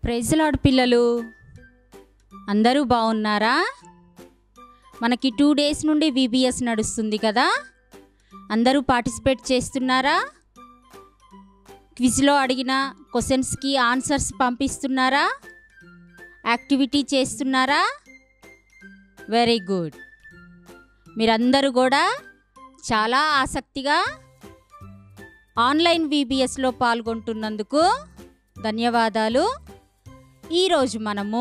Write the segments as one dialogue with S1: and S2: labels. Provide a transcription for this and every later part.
S1: ప్రైజ్లాడు పిల్లలు అందరూ బాగున్నారా మనకి టూ డేస్ నుండి విబిఎస్ నడుస్తుంది కదా అందరూ పార్టిసిపేట్ చేస్తున్నారా క్విజ్లో అడిగిన క్వశ్చన్స్కి ఆన్సర్స్ పంపిస్తున్నారా యాక్టివిటీ చేస్తున్నారా వెరీ గుడ్ మీరందరూ కూడా చాలా ఆసక్తిగా ఆన్లైన్ విబిఎస్లో పాల్గొంటున్నందుకు ధన్యవాదాలు ఈరోజు మనము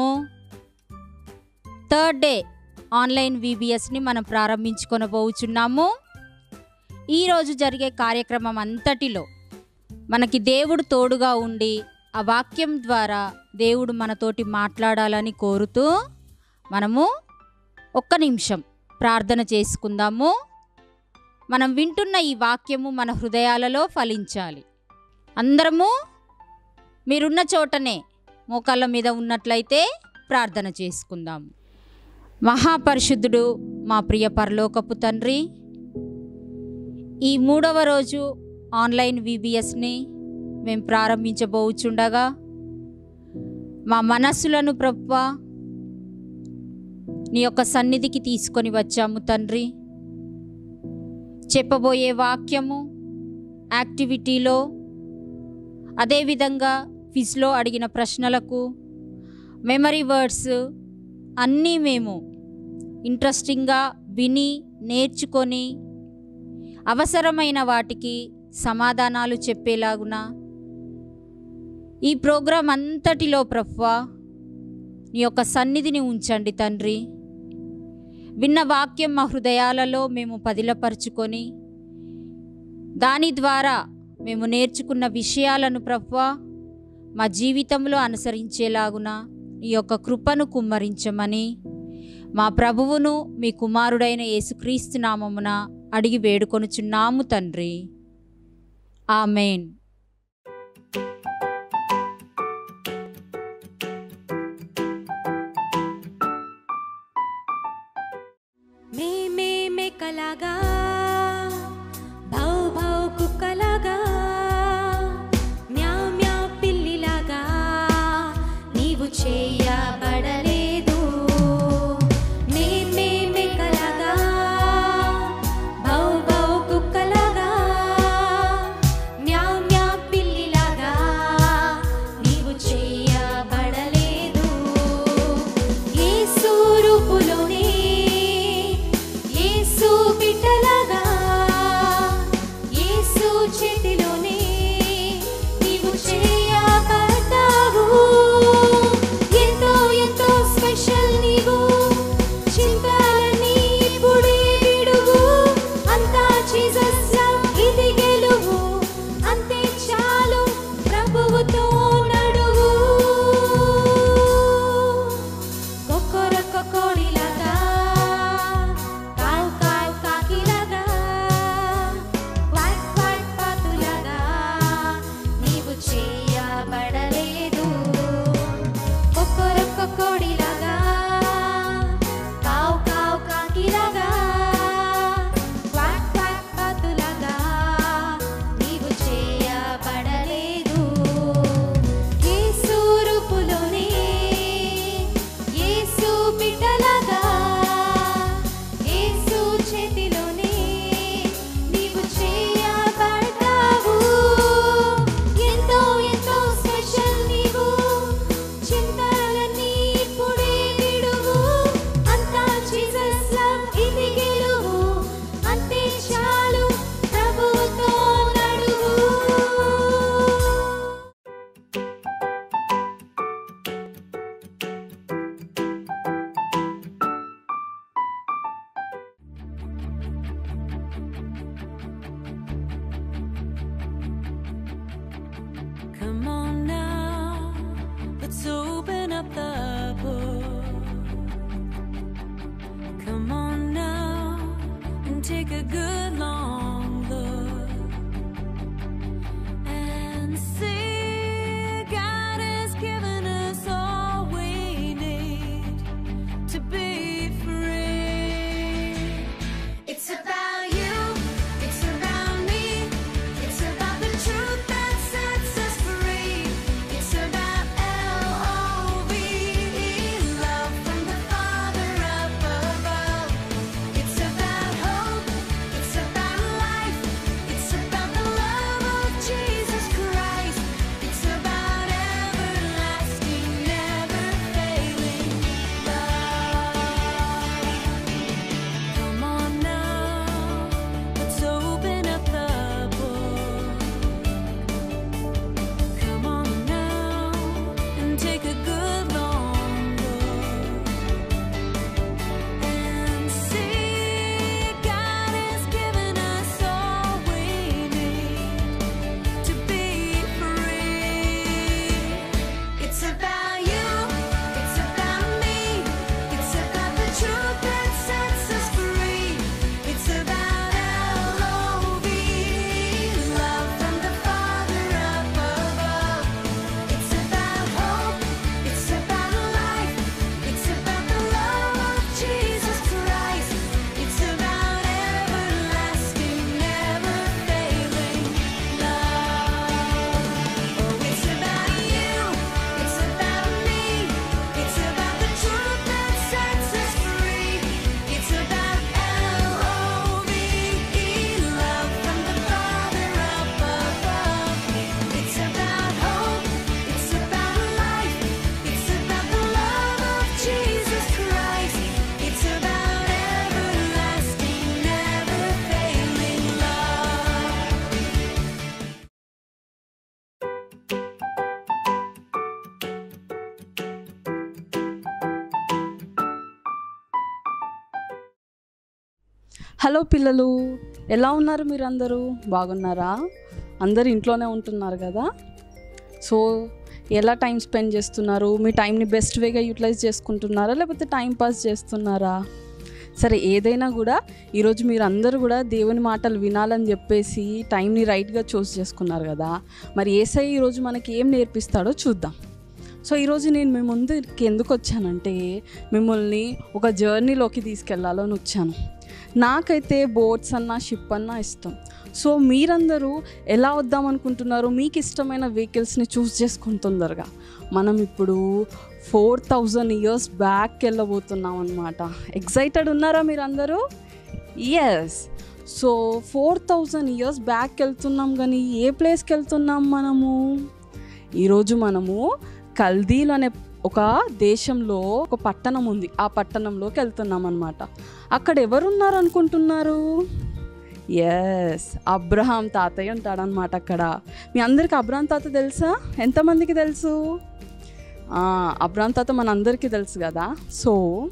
S1: థర్డ్ డే ఆన్లైన్ విబిఎస్ని మనం ప్రారంభించుకొనబోచున్నాము ఈరోజు జరిగే కార్యక్రమం అంతటిలో మనకి దేవుడు తోడుగా ఉండి ఆ వాక్యం ద్వారా దేవుడు మనతోటి మాట్లాడాలని కోరుతూ మనము ఒక్క నిమిషం ప్రార్థన చేసుకుందాము మనం వింటున్న ఈ వాక్యము మన హృదయాలలో ఫలించాలి అందరము మీరున్న చోటనే మోకాళ్ళ మీద ఉన్నట్లయితే ప్రార్థన చేసుకుందాము మహాపరిశుద్ధుడు మా ప్రియ పరలోకపు తండ్రి ఈ మూడవ రోజు ఆన్లైన్ విబిఎస్ని మేము ప్రారంభించబోచుండగా మా మనస్సులను ప్రభు నీ యొక్క సన్నిధికి తీసుకొని వచ్చాము తండ్రి చెప్పబోయే వాక్యము యాక్టివిటీలో అదేవిధంగా ఫిజ్లో అడిగిన ప్రశ్నలకు మెమరీ వర్డ్స్ అన్నీ మేము ఇంట్రెస్టింగ్గా విని నేర్చుకొని అవసరమైన వాటికి సమాధానాలు చెప్పేలాగున ఈ ప్రోగ్రాం అంతటిలో ప్రవ్వా నీ యొక్క సన్నిధిని ఉంచండి తండ్రి విన్న వాక్యం మా హృదయాలలో మేము పదిలపరుచుకొని దాని ద్వారా మేము నేర్చుకున్న విషయాలను ప్రవ్వా మా జీవితంలో అనుసరించేలాగున ఈ యొక్క కృపను కుమ్మరించమని మా ప్రభువును మీ కుమారుడైన యేసుక్రీస్తు నామమున అడిగి వేడుకొనుచున్నాము తండ్రి ఆమెన్
S2: మే మే మే కలాగా భౌ భౌ కుక్కలాగా మ్యావ్ మ్యావ్ పిల్లిలాగా నీవు చేయబడలేదు మే మే మే కలాగా భౌ భౌ కుక్కలాగా మ్యావ్ మ్యావ్
S3: హలో పిల్లలు ఎలా ఉన్నారు మీరు అందరూ బాగున్నారా అందరు ఇంట్లోనే ఉంటున్నారు కదా సో ఎలా టైం స్పెండ్ చేస్తున్నారు మీ టైంని బెస్ట్ వేగా యూటిలైజ్ చేసుకుంటున్నారా లేకపోతే టైం పాస్ చేస్తున్నారా సరే ఏదైనా కూడా ఈరోజు మీరు అందరూ కూడా దేవుని మాటలు వినాలని చెప్పేసి టైంని రైట్గా చూస్ చేసుకున్నారు కదా మరి ఏసై ఈరోజు మనకి ఏం నేర్పిస్తాడో చూద్దాం సో ఈరోజు నేను మీ ముందుకి ఎందుకు వచ్చానంటే మిమ్మల్ని ఒక జర్నీలోకి తీసుకెళ్లాలని వచ్చాను నాకైతే బోట్స్ అన్నా షిప్ అన్నా ఇష్టం సో మీరందరూ ఎలా వద్దాం అనుకుంటున్నారు మీకు ఇష్టమైన వెహికల్స్ని చూస్ చేసుకుని తొందరగా మనం ఇప్పుడు ఫోర్ థౌజండ్ ఇయర్స్ బ్యాక్ వెళ్ళబోతున్నాం అనమాట ఎక్సైటెడ్ ఉన్నారా మీరందరూ yes so four thousand years back వెళ్తున్నాం కానీ ఏ ప్లేస్కి వెళ్తున్నాం మనము ఈరోజు మనము కల్దీలు అనే ఒక దేశంలో ఒక పట్టణం ఉంది ఆ పట్టణంలోకి వెళ్తున్నాం అనమాట అక్కడ ఎవరున్నారు అనుకుంటున్నారు ఎస్ అబ్రహాం తాతయ్య ఉంటాడనమాట అక్కడ మీ అందరికి అబ్రహాం తాత తెలుసా ఎంతమందికి తెలుసు ఆ, అబ్రహాం తాత మనందరికీ తెలుసు కదా సో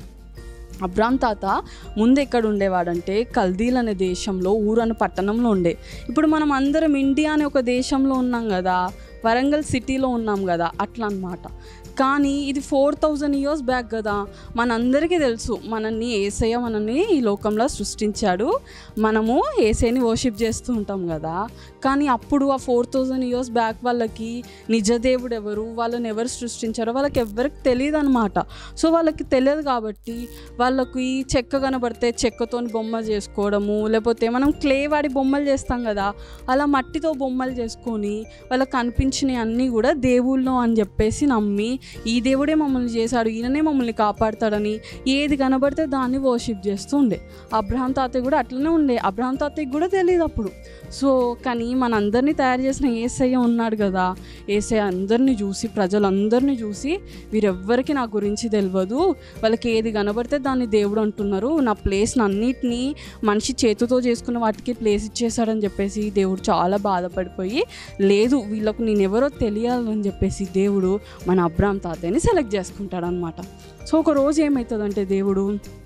S3: అబ్రామ్ తాత ముందు ఎక్కడ ఉండేవాడంటే కల్దీల్ అనే దేశంలో ఊరు అనే పట్టణంలో ఉండే ఇప్పుడు మనం అందరం ఇండియా అనే ఒక దేశంలో ఉన్నాం కదా వరంగల్ సిటీలో ఉన్నాం కదా అట్లా అన్నమాట కానీ ఇది ఫోర్ థౌజండ్ ఇయర్స్ బ్యాక్ కదా మనందరికీ తెలుసు మనల్ని ఏసయ్య మనల్ని ఈ లోకంలో సృష్టించాడు మనము ఏసైని వర్షిప్ చేస్తూ ఉంటాం కదా కానీ అప్పుడు ఆ ఫోర్ థౌజండ్ ఇయర్స్ బ్యాక్ వాళ్ళకి నిజదేవుడు ఎవరు వాళ్ళని ఎవరు సృష్టించారో వాళ్ళకి ఎవరికి తెలియదు అనమాట సో వాళ్ళకి తెలియదు కాబట్టి వాళ్ళకి చెక్క కనబడితే చెక్కతో బొమ్మ చేసుకోవడము లేకపోతే మనం క్లే వాడి బొమ్మలు చేస్తాం కదా అలా మట్టితో బొమ్మలు చేసుకొని వాళ్ళకి కనిపించినవి అన్నీ కూడా దేవుళ్ళు అని చెప్పేసి నమ్మి ఈ దేవుడే మమ్మల్ని చేశాడు ఈయననే మమ్మల్ని కాపాడతాడని ఏది కనబడితే దాన్ని వర్షిప్ చేస్తూ ఉండే అబ్రహాం తాతయ్య కూడా అట్లనే ఉండే అబ్రహాం తాతయ్యకి కూడా తెలియదు అప్పుడు సో కానీ మనందరినీ తయారు చేసిన ఏసయ్య ఉన్నాడు కదా ఏసయ్య అందరినీ చూసి ప్రజలందరినీ చూసి వీరెవ్వరికి నా గురించి తెలియదు వాళ్ళకి ఏది కనబడితే దాన్ని దేవుడు అంటున్నారు నా ప్లేస్ని అన్నిటినీ మనిషి చేతితో చేసుకున్న వాటికి ప్లేస్ ఇచ్చేసాడని చెప్పేసి దేవుడు చాలా బాధపడిపోయి లేదు వీళ్ళకు నేను ఎవరో తెలియాలని చెప్పేసి దేవుడు మన అబ్రామ్ తాతయ్యని సెలెక్ట్ చేసుకుంటాడు అనమాట సో ఒక రోజు ఏమవుతుందంటే దేవుడు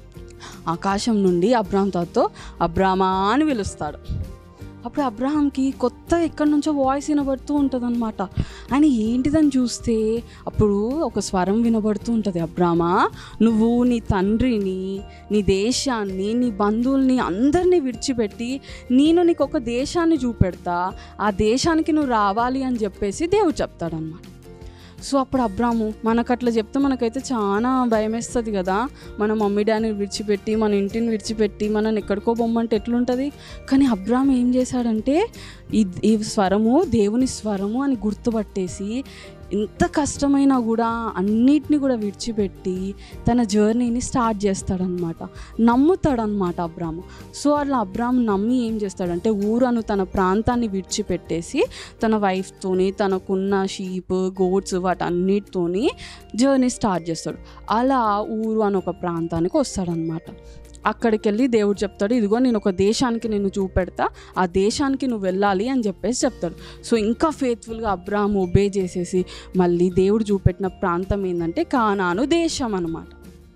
S3: ఆకాశం నుండి అబ్రామ్ తాతతో అబ్రామా అని పిలుస్తాడు అప్పుడు అబ్రహాంకి కొత్త ఎక్కడి నుంచో వాయిస్ వినబడుతూ ఉంటుంది అనమాట ఆయన ఏంటిదని చూస్తే అప్పుడు ఒక స్వరం వినబడుతూ ఉంటుంది అబ్రామా నువ్వు నీ తండ్రిని నీ దేశాన్ని నీ బంధువుల్ని అందరినీ విడిచిపెట్టి నేను నీకు ఒక దేశాన్ని చూపెడతా ఆ దేశానికి నువ్వు రావాలి అని చెప్పేసి దేవుడు చెప్తాడనమాట సో అప్పుడు అబ్రాము మనకు అట్లా చెప్తే మనకైతే చాలా భయం వేస్తుంది కదా మన మమ్మీ డాడీని విడిచిపెట్టి మన ఇంటిని విడిచిపెట్టి మనం ఎక్కడికో బొమ్మంటే ఎట్లుంటుంది కానీ అబ్రామ్ ఏం చేశాడంటే ఈ ఈ స్వరము దేవుని స్వరము అని గుర్తుపట్టేసి ఎంత కష్టమైనా కూడా అన్నిటిని కూడా విడిచిపెట్టి తన జర్నీని స్టార్ట్ చేస్తాడనమాట నమ్ముతాడనమాట అబ్రాము సో అట్లా అబ్రామ్ నమ్మి ఏం చేస్తాడంటే ఊరను తన ప్రాంతాన్ని విడిచిపెట్టేసి తన వైఫ్తోని తనకున్న షీప్ గోట్స్ వాటన్నిటితోని జర్నీ స్టార్ట్ చేస్తాడు అలా ఊరు అని ఒక ప్రాంతానికి వస్తాడనమాట అక్కడికి వెళ్ళి దేవుడు చెప్తాడు ఇదిగో నేను ఒక దేశానికి నేను చూపెడతా ఆ దేశానికి నువ్వు వెళ్ళాలి అని చెప్పేసి చెప్తాడు సో ఇంకా ఫేత్ఫుల్గా అబ్రాహం ఒబే చేసేసి మళ్ళీ దేవుడు చూపెట్టిన ప్రాంతం ఏంటంటే కానాను దేశం అనమాట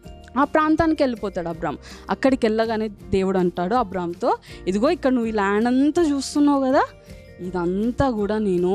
S3: ఆ ప్రాంతానికి వెళ్ళిపోతాడు అబ్రామ్ అక్కడికి వెళ్ళగానే దేవుడు అంటాడు అబ్రామ్తో ఇదిగో ఇక్కడ నువ్వు ఈ ల్యాండ్ అంతా చూస్తున్నావు కదా ఇదంతా కూడా నేను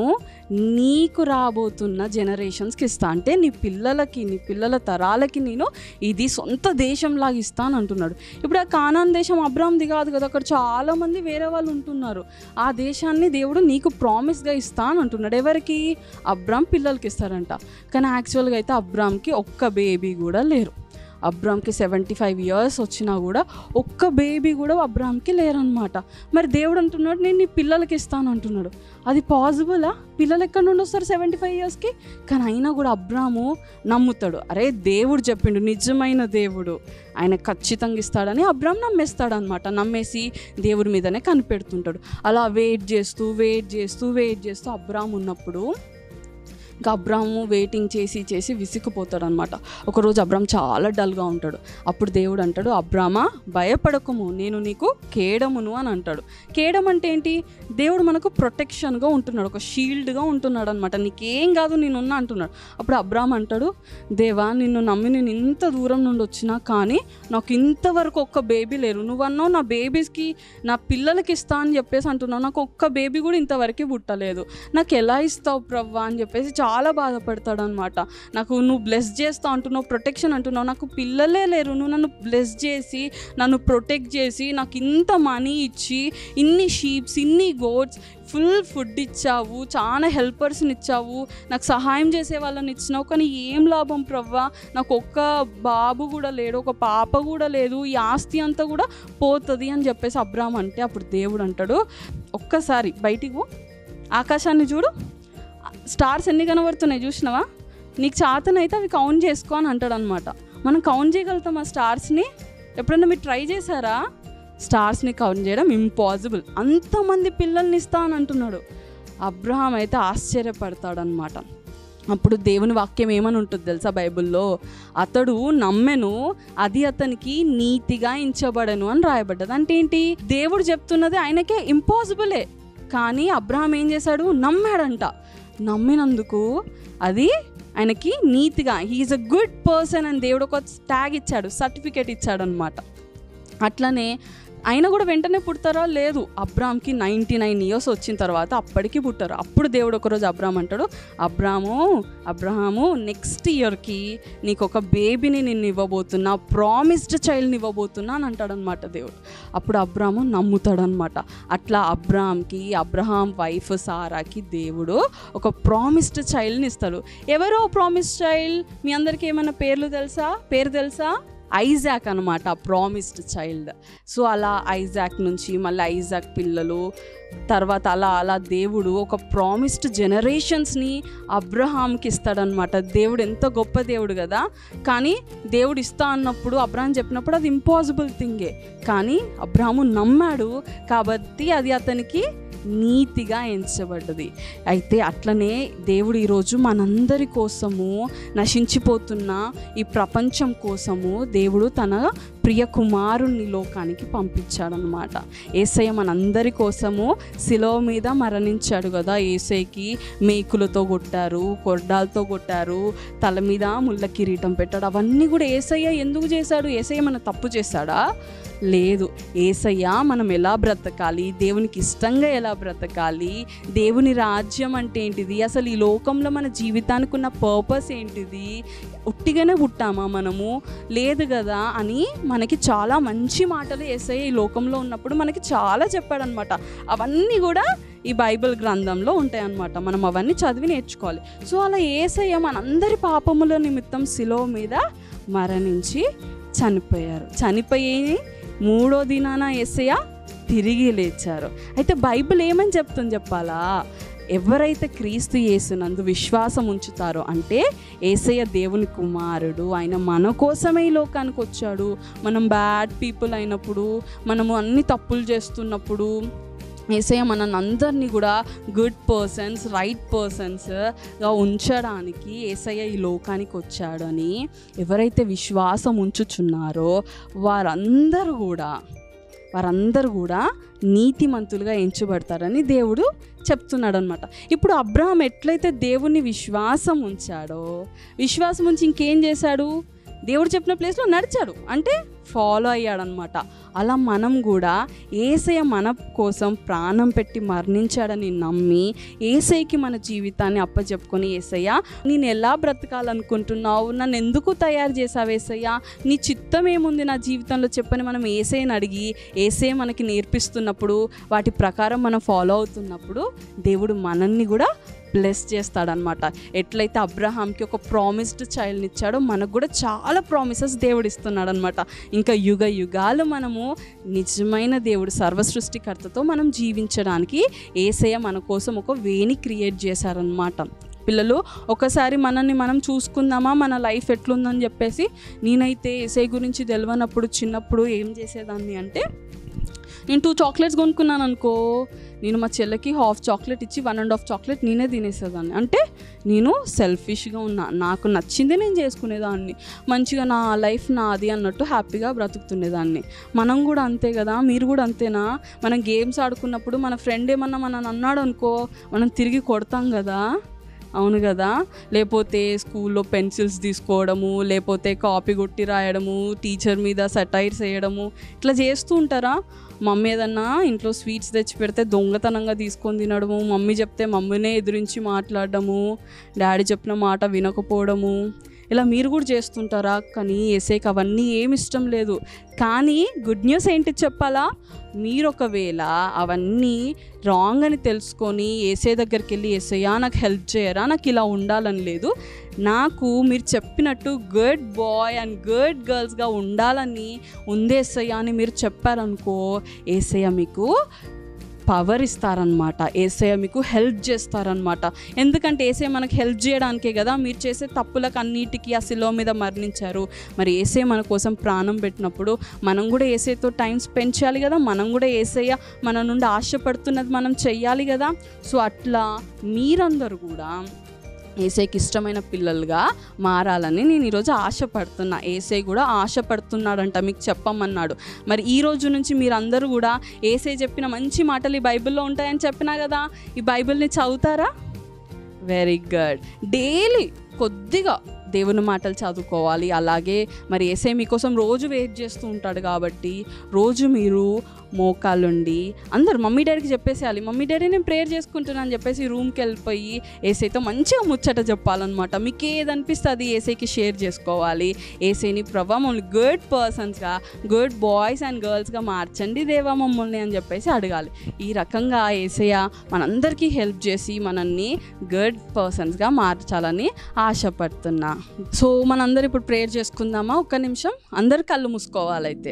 S3: నీకు రాబోతున్న జనరేషన్స్కి ఇస్తా అంటే నీ పిల్లలకి నీ పిల్లల తరాలకి నేను ఇది సొంత దేశంలాగా ఇస్తాను అంటున్నాడు ఇప్పుడు ఆ కానాన్ దేశం అబ్రామ్ది కాదు కదా అక్కడ చాలామంది వేరే వాళ్ళు ఉంటున్నారు ఆ దేశాన్ని దేవుడు నీకు ప్రామిస్గా ఇస్తాను అంటున్నాడు ఎవరికి అబ్రామ్ పిల్లలకి ఇస్తారంట కానీ యాక్చువల్గా అయితే అబ్రామ్కి ఒక్క బేబీ కూడా లేరు అబ్రామ్కి సెవెంటీ ఫైవ్ ఇయర్స్ వచ్చినా కూడా ఒక్క బేబీ కూడా అబ్రామ్కి లేరనమాట మరి దేవుడు అంటున్నాడు నేను నీ పిల్లలకి ఇస్తాను అంటున్నాడు అది పాసిబులా పిల్లలు ఎక్కడి నుండి వస్తారు సెవెంటీ ఫైవ్ ఇయర్స్కి కానీ అయినా కూడా అబ్రాము నమ్ముతాడు అరే దేవుడు చెప్పిండు నిజమైన దేవుడు ఆయన ఖచ్చితంగా ఇస్తాడని అబ్రామ్ నమ్మేస్తాడు అనమాట నమ్మేసి దేవుడి మీదనే కనిపెడుతుంటాడు అలా వెయిట్ చేస్తూ వెయిట్ చేస్తూ వెయిట్ చేస్తూ అబ్రామ్ ఉన్నప్పుడు ఇంకా అబ్రాము వెయిటింగ్ చేసి చేసి విసిగిపోతాడు అనమాట ఒకరోజు అబ్రామ్ చాలా డల్గా ఉంటాడు అప్పుడు దేవుడు అంటాడు అబ్రామా భయపడకము నేను నీకు కేడమును అని అంటాడు కేడం అంటే ఏంటి దేవుడు మనకు ప్రొటెక్షన్గా ఉంటున్నాడు ఒక షీల్డ్గా ఉంటున్నాడు అనమాట నీకేం కాదు నేనున్నా అంటున్నాడు అప్పుడు అబ్రామ్ అంటాడు దేవా నిన్ను నమ్మి నేను ఇంత దూరం నుండి వచ్చినా కానీ నాకు ఇంతవరకు ఒక్క బేబీ లేరు నువ్వన్నావు నా బేబీస్కి నా పిల్లలకి ఇస్తా అని చెప్పేసి అంటున్నావు నాకు ఒక్క బేబీ కూడా ఇంతవరకు పుట్టలేదు నాకు ఎలా ఇస్తావు ప్రవ్వా అని చెప్పేసి చాలా బాధపడతాడు అనమాట నాకు నువ్వు బ్లెస్ చేస్తా అంటున్నావు ప్రొటెక్షన్ అంటున్నావు నాకు పిల్లలే లేరు నువ్వు నన్ను బ్లెస్ చేసి నన్ను ప్రొటెక్ట్ చేసి నాకు ఇంత మనీ ఇచ్చి ఇన్ని షీప్స్ ఇన్ని గోడ్స్ ఫుల్ ఫుడ్ ఇచ్చావు చాలా హెల్పర్స్ని ఇచ్చావు నాకు సహాయం చేసే వాళ్ళని ఇచ్చినావు కానీ ఏం లాభం ప్రవ్వా నాకు ఒక్క బాబు కూడా లేడు ఒక పాప కూడా లేదు ఈ ఆస్తి అంతా కూడా పోతుంది అని చెప్పేసి అబ్రామ్ అంటే అప్పుడు దేవుడు అంటాడు ఒక్కసారి బయటికి పో ఆకాశాన్ని చూడు స్టార్స్ ఎన్ని కనబడుతున్నాయి చూసినావా నీకు చేతనైతే అవి కౌంట్ చేసుకో అని అంటాడు అనమాట మనం కౌంట్ చేయగలుగుతాం ఆ స్టార్స్ని ఎప్పుడైనా మీరు ట్రై చేశారా స్టార్స్ని కౌంట్ చేయడం ఇంపాసిబుల్ అంతమంది పిల్లల్ని ఇస్తా అని అంటున్నాడు అబ్రహాం అయితే ఆశ్చర్యపడతాడనమాట అప్పుడు దేవుని వాక్యం ఏమని ఉంటుంది తెలుసా బైబిల్లో అతడు నమ్మెను అది అతనికి నీతిగా ఎంచబడను అని రాయబడ్డది అంటే ఏంటి దేవుడు చెప్తున్నది ఆయనకే ఇంపాసిబులే కానీ అబ్రహాం ఏం చేశాడు నమ్మాడంట నమ్మినందుకు అది ఆయనకి నీతిగా హీఈస్ అ గుడ్ పర్సన్ అని దేవుడు ఒక ట్యాగ్ ఇచ్చాడు సర్టిఫికేట్ ఇచ్చాడు అనమాట అట్లనే ఆయన కూడా వెంటనే పుడతారా లేదు అబ్రామ్కి నైంటీ నైన్ ఇయర్స్ వచ్చిన తర్వాత అప్పటికి పుట్టారు అప్పుడు దేవుడు ఒకరోజు అబ్రామ్ అంటాడు అబ్రాము అబ్రహాము నెక్స్ట్ ఇయర్కి నీకు ఒక బేబీని నేను ఇవ్వబోతున్నా ప్రామిస్డ్ చైల్డ్ని ఇవ్వబోతున్నా అని అంటాడనమాట దేవుడు అప్పుడు అబ్రాము నమ్ముతాడనమాట అట్లా అబ్రామ్కి అబ్రహాం వైఫ్ సారాకి దేవుడు ఒక ప్రామిస్డ్ చైల్డ్ని ఇస్తాడు ఎవరో ప్రామిస్డ్ చైల్డ్ మీ అందరికీ ఏమైనా పేర్లు తెలుసా పేరు తెలుసా ఐజాక్ అనమాట ప్రామిస్డ్ చైల్డ్ సో అలా ఐజాక్ నుంచి మళ్ళీ ఐజాక్ పిల్లలు తర్వాత అలా అలా దేవుడు ఒక ప్రామిస్డ్ జనరేషన్స్ని అబ్రహాంకి ఇస్తాడనమాట దేవుడు ఎంత గొప్ప దేవుడు కదా కానీ దేవుడు ఇస్తా అన్నప్పుడు అబ్రహాం చెప్పినప్పుడు అది ఇంపాసిబుల్ థింగే కానీ అబ్రహాము నమ్మాడు కాబట్టి అది అతనికి నీతిగా ఎంచబడ్డది అయితే అట్లనే దేవుడు ఈరోజు మనందరి కోసము నశించిపోతున్న ఈ ప్రపంచం కోసము దేవుడు తన ప్రియ కుమారుణ్ణి లోకానికి పంపించాడనమాట ఏసయ్య మనందరి కోసము శిలో మీద మరణించాడు కదా ఏసైకి మేకులతో కొట్టారు కొడ్డాలతో కొట్టారు తల మీద ముళ్ళ కిరీటం పెట్టాడు అవన్నీ కూడా ఏసయ్య ఎందుకు చేశాడు ఏసయ్య మన తప్పు చేశాడా లేదు ఏసయ్య మనం ఎలా బ్రతకాలి దేవునికి ఇష్టంగా ఎలా బ్రతకాలి దేవుని రాజ్యం అంటే ఏంటిది అసలు ఈ లోకంలో మన జీవితానికి ఉన్న పర్పస్ ఏంటిది ఉట్టిగానే పుట్టామా మనము లేదు కదా అని మనకి చాలా మంచి మాటలు ఏసయ్య ఈ లోకంలో ఉన్నప్పుడు మనకి చాలా చెప్పాడనమాట అవన్నీ కూడా ఈ బైబిల్ గ్రంథంలో ఉంటాయన్నమాట మనం అవన్నీ చదివి నేర్చుకోవాలి సో అలా ఏసయ్య మనందరి పాపముల నిమిత్తం శిలో మీద మరణించి చనిపోయారు చనిపోయి మూడో దినాన ఏసయ్య తిరిగి లేచారు అయితే బైబిల్ ఏమని చెప్తుంది చెప్పాలా ఎవరైతే క్రీస్తు యేసునందు విశ్వాసం ఉంచుతారో అంటే ఏసయ్య దేవుని కుమారుడు ఆయన మన కోసమే ఈ లోకానికి వచ్చాడు మనం బ్యాడ్ పీపుల్ అయినప్పుడు మనము అన్ని తప్పులు చేస్తున్నప్పుడు ఏసయ్య మనల్ని అందరినీ కూడా గుడ్ పర్సన్స్ రైట్ పర్సన్స్గా ఉంచడానికి ఏసయ్య ఈ లోకానికి వచ్చాడని ఎవరైతే విశ్వాసం ఉంచుచున్నారో వారందరూ కూడా వారందరూ కూడా నీతిమంతులుగా ఎంచబడతారని దేవుడు చెప్తున్నాడు అనమాట ఇప్పుడు అబ్రహాం ఎట్లయితే దేవుని విశ్వాసం ఉంచాడో విశ్వాసం ఉంచి ఇంకేం చేశాడు దేవుడు చెప్పిన ప్లేస్లో నడిచాడు అంటే ఫాలో అయ్యాడనమాట అలా మనం కూడా ఏసయ్య మన కోసం ప్రాణం పెట్టి మరణించాడని నమ్మి ఏసైకి మన జీవితాన్ని అప్పచెప్పుకొని ఏసయ్య నేను ఎలా బ్రతకాలనుకుంటున్నావు నన్ను ఎందుకు తయారు చేసావు ఏసయ్య నీ చిత్తం ఏముంది నా జీవితంలో చెప్పని మనం ఏసైని అడిగి ఏసే మనకి నేర్పిస్తున్నప్పుడు వాటి ప్రకారం మనం ఫాలో అవుతున్నప్పుడు దేవుడు మనల్ని కూడా బ్లెస్ చేస్తాడనమాట ఎట్లయితే అబ్రహాంకి ఒక ప్రామిస్డ్ చైల్డ్ని ఇచ్చాడో మనకు కూడా చాలా ప్రామిసెస్ దేవుడు ఇస్తున్నాడు అనమాట ఇంకా యుగ యుగాలు మనము నిజమైన దేవుడు సర్వ సృష్టికర్తతో మనం జీవించడానికి ఏసయ్య మన కోసం ఒక వేని క్రియేట్ చేశారనమాట పిల్లలు ఒకసారి మనల్ని మనం చూసుకుందామా మన లైఫ్ ఎట్లుందని చెప్పేసి నేనైతే ఏసై గురించి తెలియనప్పుడు చిన్నప్పుడు ఏం చేసేదాన్ని అంటే నేను టూ చాక్లెట్స్ కొనుక్కున్నాను అనుకో నేను మా చెల్లెకి హాఫ్ చాక్లెట్ ఇచ్చి వన్ అండ్ హాఫ్ చాక్లెట్ నేనే తినేసేదాన్ని అంటే నేను సెల్ఫిష్గా ఉన్నా నాకు నచ్చిందే నేను చేసుకునేదాన్ని మంచిగా నా లైఫ్ నాది అన్నట్టు హ్యాపీగా బ్రతుకుతుండేదాన్ని మనం కూడా అంతే కదా మీరు కూడా అంతేనా మనం గేమ్స్ ఆడుకున్నప్పుడు మన ఫ్రెండ్ ఏమన్నా మనం అన్నాడు అనుకో మనం తిరిగి కొడతాం కదా అవును కదా లేకపోతే స్కూల్లో పెన్సిల్స్ తీసుకోవడము లేకపోతే కాపీ కొట్టి రాయడము టీచర్ మీద సటైర్స్ వేయడము ఇట్లా చేస్తూ ఉంటారా మమ్మీ ఏదన్నా ఇంట్లో స్వీట్స్ తెచ్చి పెడితే దొంగతనంగా తీసుకొని తినడము మమ్మీ చెప్తే మమ్మీనే ఎదురించి మాట్లాడడము డాడీ చెప్పిన మాట వినకపోవడము ఇలా మీరు కూడా చేస్తుంటారా కానీ ఏసేకి అవన్నీ ఏమి ఇష్టం లేదు కానీ గుడ్ న్యూస్ ఏంటి చెప్పాలా మీరు ఒకవేళ అవన్నీ రాంగ్ అని తెలుసుకొని ఏసే దగ్గరికి వెళ్ళి ఏసయ్యా నాకు హెల్ప్ చేయరా నాకు ఇలా ఉండాలని లేదు నాకు మీరు చెప్పినట్టు గుడ్ బాయ్ అండ్ గుడ్ గర్ల్స్గా ఉండాలని ఉందేసయ్యా అని మీరు చెప్పారనుకో ఏసయ్య మీకు పవర్ ఇస్తారనమాట ఏసయ్య మీకు హెల్ప్ చేస్తారనమాట ఎందుకంటే ఏసే మనకు హెల్ప్ చేయడానికే కదా మీరు చేసే తప్పులకు అన్నిటికీ ఆ శిలో మీద మరణించారు మరి ఏసే మన కోసం ప్రాణం పెట్టినప్పుడు మనం కూడా ఏసేతో టైం స్పెండ్ చేయాలి కదా మనం కూడా ఏసయ్య మన నుండి ఆశపడుతున్నది మనం చెయ్యాలి కదా సో అట్లా మీరందరూ కూడా ఏసైకి ఇష్టమైన పిల్లలుగా మారాలని నేను ఈరోజు ఆశపడుతున్నా ఏసై కూడా ఆశపడుతున్నాడంట మీకు చెప్పమన్నాడు మరి ఈ రోజు నుంచి మీరందరూ కూడా ఏసై చెప్పిన మంచి మాటలు ఈ బైబిల్లో ఉంటాయని చెప్పినా కదా ఈ బైబిల్ని చదువుతారా వెరీ గుడ్ డైలీ కొద్దిగా దేవుని మాటలు చదువుకోవాలి అలాగే మరి ఏసై మీకోసం రోజు వెయిట్ చేస్తూ ఉంటాడు కాబట్టి రోజు మీరు మోకాళ్ళుండి అందరు మమ్మీ డాడీకి చెప్పేసేయాలి మమ్మీ డాడీ నేను ప్రేయర్ చేసుకుంటున్నాను అని చెప్పేసి రూమ్కి వెళ్ళిపోయి ఏసైతో మంచిగా ముచ్చట చెప్పాలన్నమాట మీకు ఏది అనిపిస్తే అది ఏసైకి షేర్ చేసుకోవాలి ఏసైని ప్రభా మమ్మల్ని గుడ్ పర్సన్స్గా గుడ్ బాయ్స్ అండ్ గర్ల్స్గా మార్చండి దేవా మమ్మల్ని అని చెప్పేసి అడగాలి ఈ రకంగా ఏసయ్య మనందరికీ హెల్ప్ చేసి మనల్ని గుడ్ పర్సన్స్గా మార్చాలని ఆశపడుతున్నా సో మనందరం ఇప్పుడు ప్రేయర్ చేసుకుందామా ఒక్క నిమిషం అందరు కళ్ళు మూసుకోవాలైతే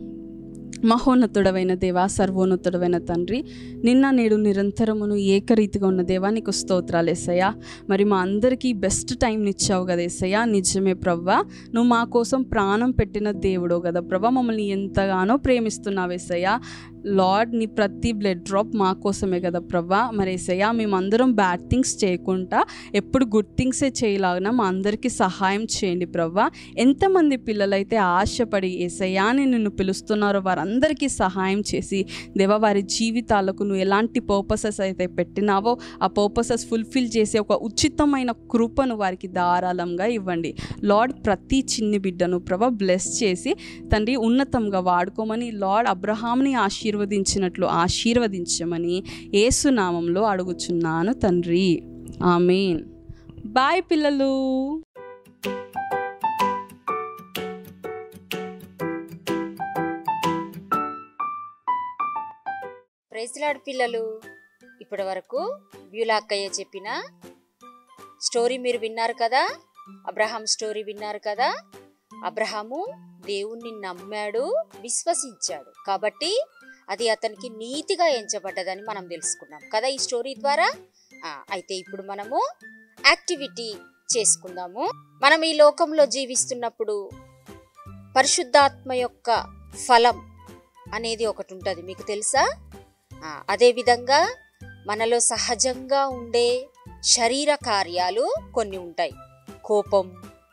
S3: మహోన్నతుడవైన దేవా సర్వోన్నతుడవైన తండ్రి నిన్న నేడు నిరంతరమును ఏకరీతిగా ఉన్న దేవా నీకు స్తోత్రాలు ఎస్సయ్యా మరి మా అందరికీ బెస్ట్ టైంని ఇచ్చావు కదా ఎస్సయ్యా నిజమే ప్రవ్వా నువ్వు మా కోసం ప్రాణం పెట్టిన దేవుడు కదా ప్రభా మమ్మల్ని ఎంతగానో ప్రేమిస్తున్నావు ఎస్సయ్యా లార్డ్ నీ ప్రతి బ్లడ్ డ్రాప్ మా కోసమే కదా ప్రభా మరి ఏసయ్యా మేమందరం బ్యాడ్ థింగ్స్ చేయకుండా ఎప్పుడు గుడ్ థింగ్సే చేయలాగినా మా అందరికీ సహాయం చేయండి ప్రభా ఎంతమంది పిల్లలైతే ఆశపడి ఏసయ్యా అని నిన్ను పిలుస్తున్నారో వారందరికీ సహాయం చేసి దేవా వారి జీవితాలకు నువ్వు ఎలాంటి పర్పసెస్ అయితే పెట్టినావో ఆ పర్పసెస్ ఫుల్ఫిల్ చేసే ఒక ఉచితమైన కృపను వారికి ధారాళంగా ఇవ్వండి లార్డ్ ప్రతి చిన్ని బిడ్డను ప్రభా బ్లెస్ చేసి తండ్రి ఉన్నతంగా వాడుకోమని లార్డ్ అబ్రహాంని ఆశీర్వదించినట్లు ఆశీర్వదించమని ఏసునామంలో అడుగుచున్నాను తండ్రి ఆమెన్ బాయ్ పిల్లలు
S1: ప్రైజ్లాడ్ పిల్లలు ఇప్పటి వరకు బ్యూలాక్కయ్య చెప్పిన స్టోరీ మీరు విన్నారు కదా అబ్రహాం స్టోరీ విన్నారు కదా అబ్రహాము దేవుణ్ణి నమ్మాడు విశ్వసించాడు కాబట్టి అది అతనికి నీతిగా ఎంచబడ్డదని మనం తెలుసుకున్నాం కదా ఈ స్టోరీ ద్వారా ఆ, అయితే ఇప్పుడు మనము యాక్టివిటీ చేసుకుందాము మనం ఈ లోకంలో జీవిస్తున్నప్పుడు పరిశుద్ధాత్మ యొక్క ఫలం అనేది ఒకటి ఉంటుంది మీకు తెలుసా ఆ, అదేవిధంగా మనలో సహజంగా ఉండే శరీర కార్యాలు కొన్ని ఉంటాయి కోపం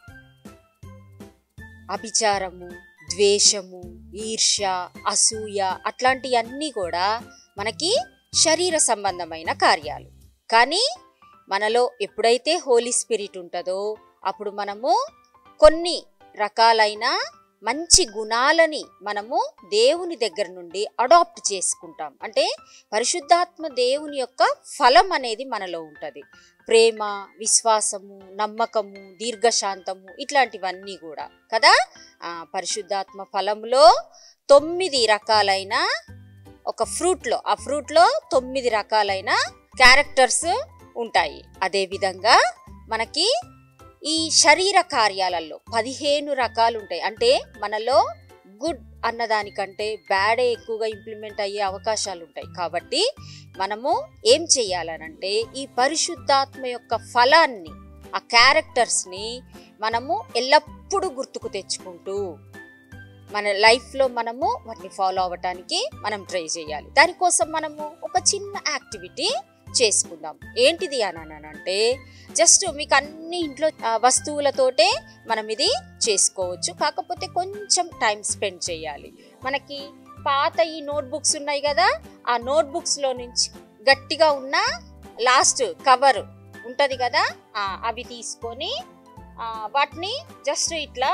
S1: అభిచారము ద్వేషము ఈర్ష్య అసూయ అట్లాంటివన్నీ కూడా మనకి శరీర సంబంధమైన కార్యాలు కానీ మనలో ఎప్పుడైతే హోలీ స్పిరిట్ ఉంటుందో అప్పుడు మనము కొన్ని రకాలైన మంచి గుణాలని మనము దేవుని దగ్గర నుండి అడాప్ట్ చేసుకుంటాం అంటే పరిశుద్ధాత్మ దేవుని యొక్క ఫలం అనేది మనలో ఉంటుంది ప్రేమ విశ్వాసము నమ్మకము దీర్ఘశాంతము ఇట్లాంటివన్నీ కూడా కదా ఆ, పరిశుద్ధాత్మ ఫలంలో తొమ్మిది రకాలైన ఒక ఫ్రూట్లో ఆ ఫ్రూట్లో తొమ్మిది రకాలైన క్యారెక్టర్స్ ఉంటాయి అదేవిధంగా మనకి ఈ శరీర కార్యాలలో పదిహేను రకాలు ఉంటాయి అంటే మనలో గుడ్ అన్నదానికంటే బ్యాడే ఎక్కువగా ఇంప్లిమెంట్ అయ్యే అవకాశాలు ఉంటాయి కాబట్టి మనము ఏం చెయ్యాలనంటే ఈ పరిశుద్ధాత్మ యొక్క ఫలాన్ని ఆ క్యారెక్టర్స్ని మనము ఎల్లప్పుడూ గుర్తుకు తెచ్చుకుంటూ మన లైఫ్లో మనము వాటిని ఫాలో అవ్వటానికి మనం ట్రై చేయాలి దానికోసం మనము ఒక చిన్న యాక్టివిటీ చేసుకుందాం ఏంటిది అని అంటే జస్ట్ మీకు అన్ని ఇంట్లో ఆ, వస్తువులతోటే మనం ఇది చేసుకోవచ్చు కాకపోతే కొంచెం టైం స్పెండ్ చేయాలి మనకి పాత ఈ నోట్బుక్స్ ఉన్నాయి కదా ఆ నోట్బుక్స్లో నుంచి గట్టిగా ఉన్న లాస్ట్ కవర్ ఉంటుంది కదా ఆ, అవి తీసుకొని ఆ, వాటిని జస్ట్ ఇట్లా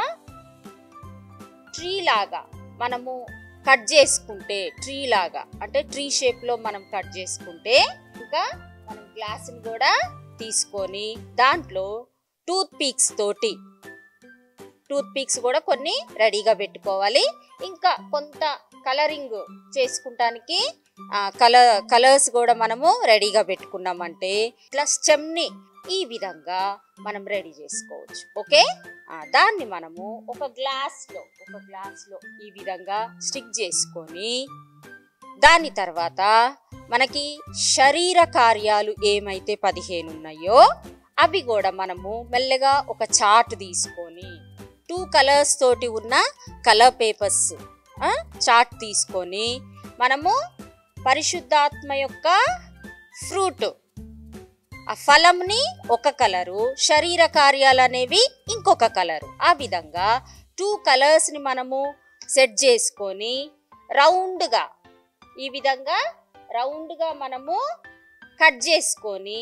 S1: ట్రీ లాగా మనము కట్ చేసుకుంటే ట్రీ లాగా అంటే ట్రీ షేప్లో మనం కట్ చేసుకుంటే ఇంకా మనం గ్లాస్ని కూడా తీసుకొని దాంట్లో టూత్ పీక్స్ తోటి టూత్ పీక్స్ కూడా కొన్ని రెడీగా పెట్టుకోవాలి ఇంకా కొంత కలరింగ్ చేసుకుంటానికి కలర్ కలర్స్ కూడా మనము రెడీగా పెట్టుకున్నామంటే ఇట్లా స్టెమ్ని ఈ విధంగా మనం రెడీ చేసుకోవచ్చు ఓకే ఆ, దాన్ని మనము ఒక గ్లాస్లో ఒక గ్లాస్లో ఈ విధంగా స్టిక్ చేసుకొని దాని తర్వాత మనకి శరీర కార్యాలు ఏమైతే పదిహేను ఉన్నాయో అవి కూడా మనము మెల్లగా ఒక చార్ట్ తీసుకొని టూ కలర్స్ తోటి ఉన్న కలర్ పేపర్స్ చార్ట్ తీసుకొని మనము పరిశుద్ధాత్మ యొక్క ఫ్రూట్ ఆ ఫలంని ఒక కలరు శరీర కార్యాలు అనేవి ఇంకొక కలరు ఆ విధంగా టూ కలర్స్ని మనము సెట్ చేసుకొని రౌండ్గా ఈ విధంగా రౌండ్గా మనము కట్ చేసుకొని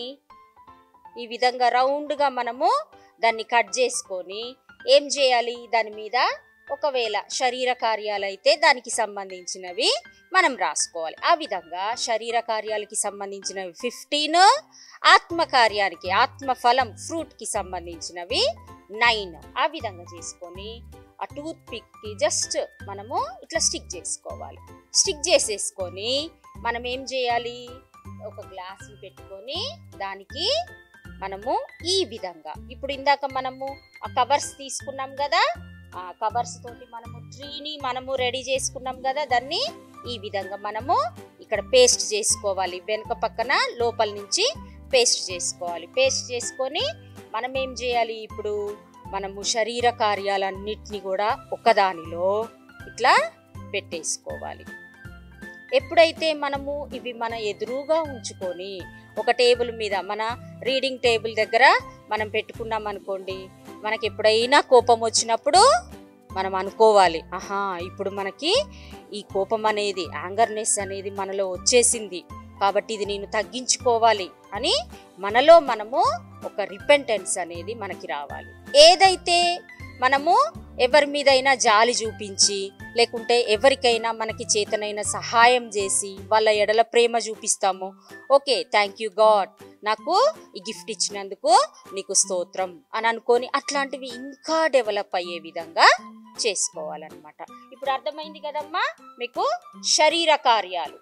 S1: ఈ విధంగా రౌండ్గా మనము దాన్ని కట్ చేసుకొని ఏం చేయాలి దాని మీద ఒకవేళ శరీర కార్యాలు అయితే దానికి సంబంధించినవి మనం రాసుకోవాలి ఆ విధంగా శరీర కార్యాలకి సంబంధించినవి ఫిఫ్టీన్ ఆత్మ కార్యానికి ఆత్మ ఫలం ఫ్రూట్కి సంబంధించినవి నైన్ ఆ విధంగా చేసుకొని ఆ టూత్ పిక్కి జస్ట్ మనము ఇట్లా స్టిక్ చేసుకోవాలి స్టిక్ చేసేసుకొని మనం ఏం చేయాలి ఒక గ్లాస్ పెట్టుకొని దానికి మనము ఈ విధంగా ఇప్పుడు ఇందాక మనము ఆ కవర్స్ తీసుకున్నాం కదా ఆ కవర్స్ తోటి మనము ట్రీని మనము రెడీ చేసుకున్నాం కదా దాన్ని ఈ విధంగా మనము ఇక్కడ పేస్ట్ చేసుకోవాలి వెనుక పక్కన లోపల నుంచి పేస్ట్ చేసుకోవాలి పేస్ట్ చేసుకొని మనం ఏం చేయాలి ఇప్పుడు మనము శరీర కార్యాలన్నిటిని కూడా ఒకదానిలో ఇట్లా పెట్టేసుకోవాలి ఎప్పుడైతే మనము ఇవి మన ఎదురుగా ఉంచుకొని ఒక టేబుల్ మీద మన రీడింగ్ టేబుల్ దగ్గర మనం పెట్టుకున్నాం అనుకోండి మనకి ఎప్పుడైనా కోపం వచ్చినప్పుడు మనం అనుకోవాలి ఆహా ఇప్పుడు మనకి ఈ కోపం అనేది యాంగర్నెస్ అనేది మనలో వచ్చేసింది కాబట్టి ఇది నేను తగ్గించుకోవాలి అని మనలో మనము ఒక రిపెంటెన్స్ అనేది మనకి రావాలి ఏదైతే మనము ఎవరి మీదైనా జాలి చూపించి లేకుంటే ఎవరికైనా మనకి చేతనైన సహాయం చేసి వాళ్ళ ఎడల ప్రేమ చూపిస్తాము ఓకే థ్యాంక్ యూ గాడ్ నాకు ఈ గిఫ్ట్ ఇచ్చినందుకు నీకు స్తోత్రం అని అనుకొని అట్లాంటివి ఇంకా డెవలప్ అయ్యే విధంగా చేసుకోవాలన్నమాట ఇప్పుడు అర్థమైంది కదమ్మా మీకు శరీర కార్యాలు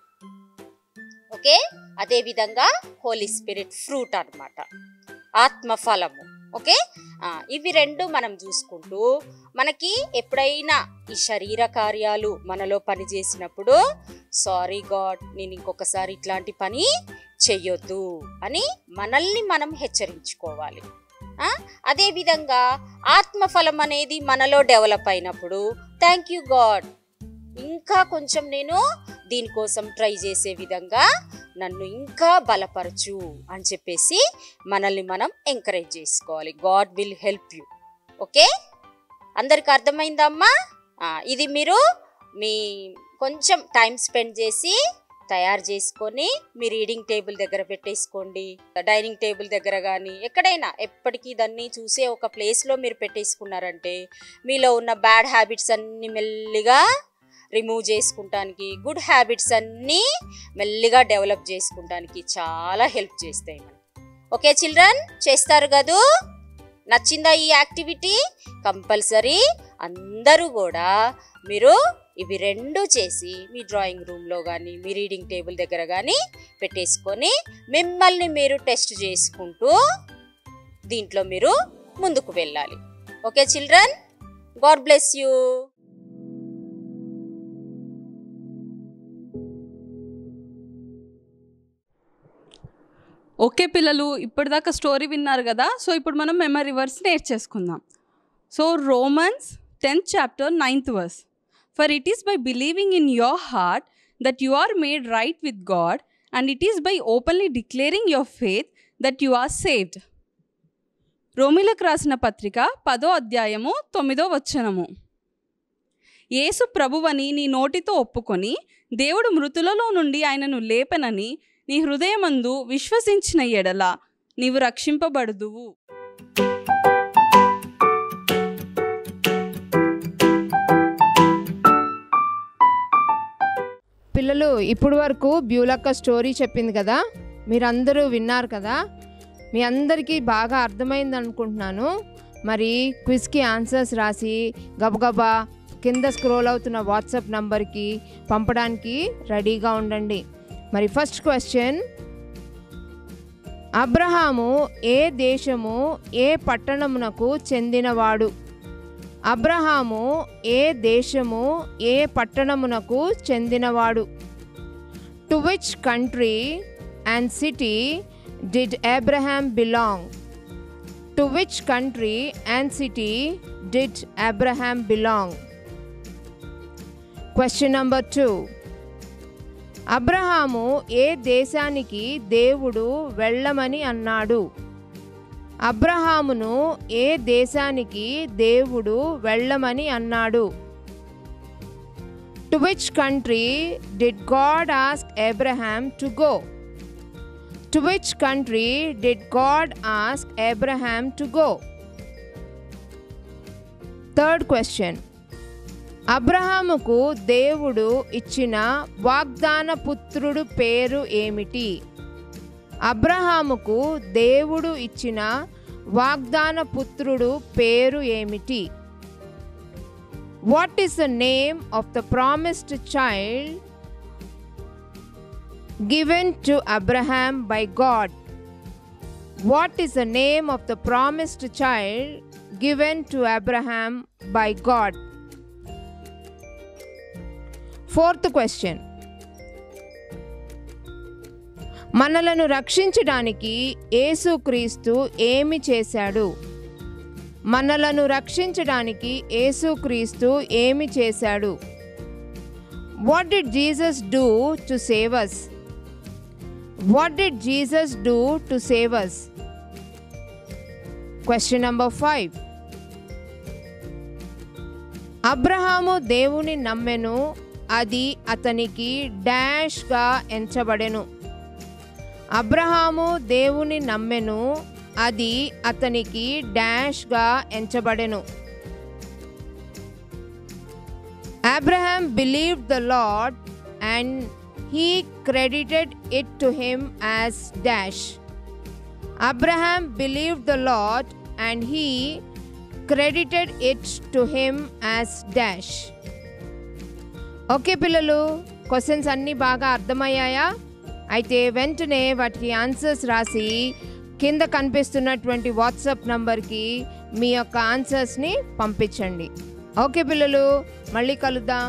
S1: ఓకే అదే విధంగా హోలీ స్పిరిట్ ఫ్రూట్ అన్నమాట ఆత్మ ఫలము ఓకే ఆ, ఇవి రెండు మనం చూసుకుంటూ మనకి ఎప్పుడైనా ఈ శరీర కార్యాలు మనలో పని చేసినప్పుడు సారీ గాడ్ నేను ఇంకొకసారి ఇట్లాంటి పని చెయ్యొద్దు అని మనల్ని మనం హెచ్చరించుకోవాలి ఆ, అదేవిధంగా ఆత్మఫలం అనేది మనలో డెవలప్ అయినప్పుడు థ్యాంక్ యూ గాడ్ ఇంకా కొంచెం నేను దీనికోసం ట్రై చేసే విధంగా నన్ను ఇంకా బలపరచు అని చెప్పేసి మనల్ని మనం ఎంకరేజ్ చేసుకోవాలి God will help you okay అందరికి అర్థమైందమ్మా ఆ, ఇది మీరు మీ కొంచెం టైం స్పెండ్ చేసి తయారు చేసుకొని మీ రీడింగ్ టేబుల్ దగ్గర పెట్టేసుకోండి డైనింగ్ టేబుల్ దగ్గర కానీ ఎక్కడైనా ఎప్పటికీ దాన్ని చూసే ఒక ప్లేస్లో మీరు పెట్టేసుకున్నారంటే మీలో ఉన్న బ్యాడ్ హ్యాబిట్స్ అన్ని మెల్లిగా రిమూవ్ చేసుకుంటానికి గుడ్ హ్యాబిట్స్ అన్నీ మెల్లిగా డెవలప్ చేసుకుంటానికి చాలా హెల్ప్ చేస్తాయి మనకి ఓకే చిల్డ్రన్ చేస్తారు కదూ నచ్చిందా ఈ యాక్టివిటీ కంపల్సరీ అందరూ కూడా మీరు ఇవి రెండు చేసి మీ డ్రాయింగ్ రూమ్లో కానీ మీ రీడింగ్ టేబుల్ దగ్గర కానీ పెట్టేసుకొని మిమ్మల్ని మీరు టెస్ట్ చేసుకుంటూ దీంట్లో మీరు ముందుకు వెళ్ళాలి okay children God bless you
S3: okay పిల్లలు ఇప్పటిదాకా స్టోరీ విన్నారు కదా సో ఇప్పుడు మనం మెమరీ వర్స్ నేర్చేసుకుందాం so Romans tenth chapter ninth verse
S4: For it is by believing in your heart that you are made right with God, and it is by openly declaring your faith that you are saved. రోమిలకు రాసిన పత్రిక పదో అధ్యాయము తొమ్మిదో వచనము యేసు ప్రభువని నీ నోటితో ఒప్పుకొని దేవుడు మృతులలో నుండి ఆయనను లేపనని నీ హృదయమందు విశ్వసించిన ఎడల నీవు రక్షింపబడుదువు
S5: పిల్లలు ఇప్పుడు వరకు బ్యూలక్క స్టోరీ చెప్పింది కదా మీరందరూ విన్నారు కదా మీ అందరికీ బాగా అర్థమైంది అనుకుంటున్నాను మరి క్విజ్కి ఆన్సర్స్ రాసి గబగబా కింద స్క్రోల్ అవుతున్న వాట్సాప్ నంబర్కి పంపడానికి రెడీగా ఉండండి మరి ఫస్ట్ క్వశ్చన్ అబ్రహాము ఏ దేశము ఏ పట్టణమునకు చెందినవాడు అబ్రహాము ఏ దేశము ఏ పట్టణమునకు చెందినవాడు to which country and city did Abraham belong to which country and city did Abraham belong question number two అబ్రహాము ఏ దేశానికి దేవుడు వెళ్ళమని అన్నాడు అబ్రహామును ఏ దేశానికి దేవుడు వెళ్ళమని అన్నాడు to which country did God ask Abraham to go to which country did God ask Abraham to go third question అబ్రహాముకు దేవుడు ఇచ్చిన వాగ్దాన పుత్రుడు పేరు ఏమిటి అబ్రహాముకు దేవుడు ఇచ్చిన వాగ్దాన పుత్రుడు పేరు ఏమిటి what is the name of the promised child given to Abraham by God what is the name of the promised child given to Abraham by God fourth question మనలను రక్షించడానికి యేసుక్రీస్తు ఏమి చేశాడు మనలను రక్షించడానికి యేసుక్రీస్తు ఏమి చేశాడు what did Jesus do to save us what did Jesus do to save us question number five అబ్రహాము దేవుని నమ్మెను అది అతనికి డాష్గా ఎంచబడెను అబ్రహాము దేవుని నమ్మెను అది అతనికి డాష్గా ఎంచబడెను Abraham believe the Lord and he credited it to him as dash Abraham believe the Lord and he credited it to him as dash okay పిల్లలు క్వశ్చన్స్ అన్నీ బాగా అర్థమయ్యాయా అయితే వెంటనే వాటికి ఆన్సర్స్ రాసి కింద కనిపిస్తున్నటువంటి వాట్సాప్ నంబర్కి మీ యొక్క ఆన్సర్స్ని పంపించండి ఓకే పిల్లలు మళ్ళీ కలుద్దాం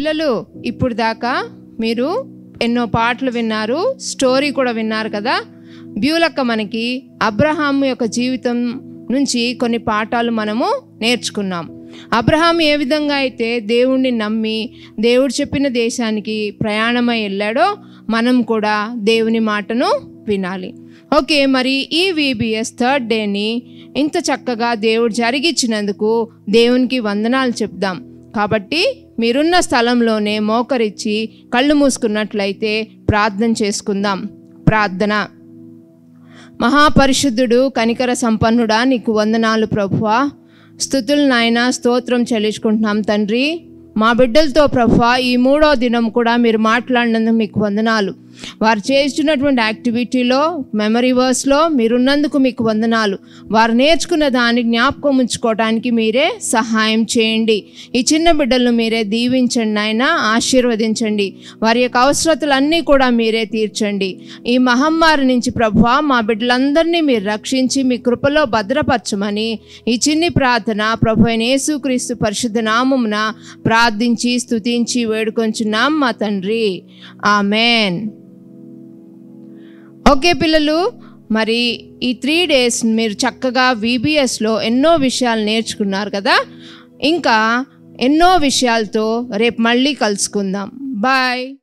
S5: పిల్లలు ఇప్పుడు దాకా మీరు ఎన్నో పాటలు విన్నారు స్టోరీ కూడా విన్నారు కదా బ్యూలక్క మనకి అబ్రహాం యొక్క జీవితం నుంచి కొన్ని పాఠాలు మనము నేర్చుకున్నాం అబ్రహాం ఏ విధంగా అయితే దేవుణ్ణి నమ్మి దేవుడు చెప్పిన దేశానికి ప్రయాణమై వెళ్ళాడో మనం కూడా దేవుని మాటను వినాలి ఓకే మరి ఈ విబిఎస్ థర్డ్ డేని ఇంత చక్కగా దేవుడు జరిగించినందుకు దేవునికి వందనాలు చెప్దాం కాబట్టి మీరున్న స్థలంలోనే మోకరిచ్చి కళ్ళు మూసుకున్నట్లయితే ప్రార్థన చేసుకుందాం ప్రార్థన మహాపరిశుద్ధుడు కనికర సంపన్నుడా నీకు వందనాలు ప్రభువా స్థుతులు నాయన స్తోత్రం చెల్లించుకుంటున్నాం తండ్రి మా బిడ్డలతో ప్రభా ఈ మూడో దినం కూడా మీరు మాట్లాడినందుకు మీకు వందనాలు వారు చేస్తున్నటువంటి యాక్టివిటీలో మెమరీ వర్స్లో మీరున్నందుకు మీకు వందనాలు వారు నేర్చుకున్న దాన్ని జ్ఞాపకం ఉంచుకోవడానికి మీరే సహాయం చేయండి ఈ చిన్న బిడ్డలను మీరే దీవించండి ఆయన ఆశీర్వదించండి వారి యొక్క అవసరతలన్నీ కూడా మీరే తీర్చండి ఈ మహమ్మారి నుంచి ప్రభు మా బిడ్డలందరినీ మీరు రక్షించి మీ కృపలో భద్రపరచమని ఈ చిన్ని ప్రార్థన ప్రభు అయిన యేసుక్రీస్తు పరిశుద్ధ నామమున ప్రార్థించి స్తుతించి వేడుకొంచున్నాం మా తండ్రి ఆమెన్ ఓకే పిల్లలు మరి ఈ త్రీ డేస్ మీరు చక్కగా వీబీఎస్లో ఎన్నో విషయాలు నేర్చుకున్నారు కదా ఇంకా ఎన్నో విషయాలతో రేపు మళ్ళీ కలుసుకుందాం బాయ్